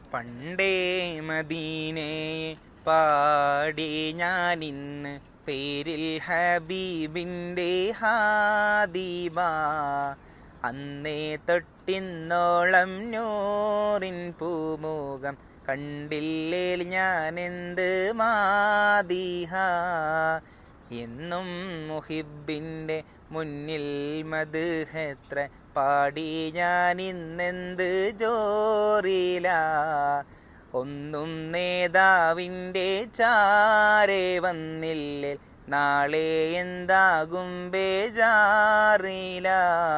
പണ്ടേ മദീനയെ പാടി ഞാനിന്ന് പേരിൽ ഹബീബിൻ്റെ ഹാദിബ അന്നേ തൊട്ടിന്നോളം നൂറിൻ പൂമുഖം കണ്ടില്ലേൽ ഞാനെന്ത് മാതിഹ എന്നും മുഹിബിൻ്റെ മുന്നിൽ മധുഹെത്ര പാടി ഞാൻ ഇന്നെന്ത് ജോറില ഒന്നും നേതാവിൻ്റെ ചാരെ വന്നില്ലേ നാളെ എന്താകും ബേജാറില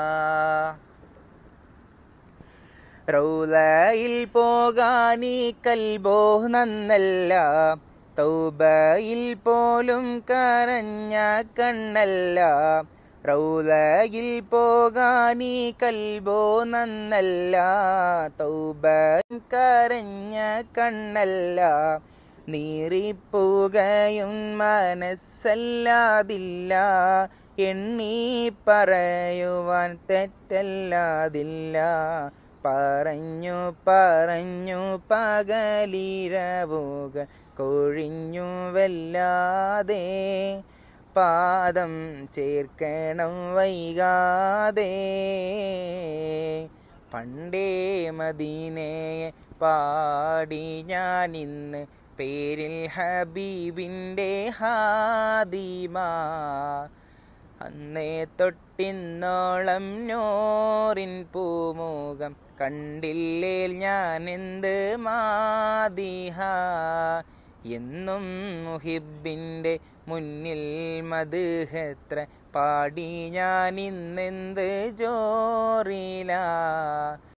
റൗലയിൽ പോകാനീ കൽബോ നന്നല്ല തൗബയിൽ പോലും കരഞ്ഞ കണ്ണല്ല റൗലയിൽ പോകാനീ കൽബോ നന്നല്ല തൗബ കരഞ്ഞ കണ്ണല്ല നീറിപ്പുകയും മനസ്സല്ലാതില്ല എണ്ണി പറയുവാൻ തെറ്റല്ലാതില്ല പറഞ്ഞു പറഞ്ഞു പകലിരവുക കൊഴിഞ്ഞു വല്ലാതെ പാദം ചേർക്കണം വൈകാതെ പണ്ടേ മദീനയെ പാടി ഞാൻ ഇന്ന് പേരിൽ ഹബീബിൻ്റെ ഹാദിമ അന്നേ തൊട്ടിന്നോളം നോറിൻ പൂമുഖം കണ്ടില്ലേൽ ഞാൻ എന്ത് മാതിഹ എന്നും മുഹിബിൻ്റെ മുന്നിൽ മധുഹെത്ര പാടി ഞാൻ ഇന്നെന്ത് ജോറില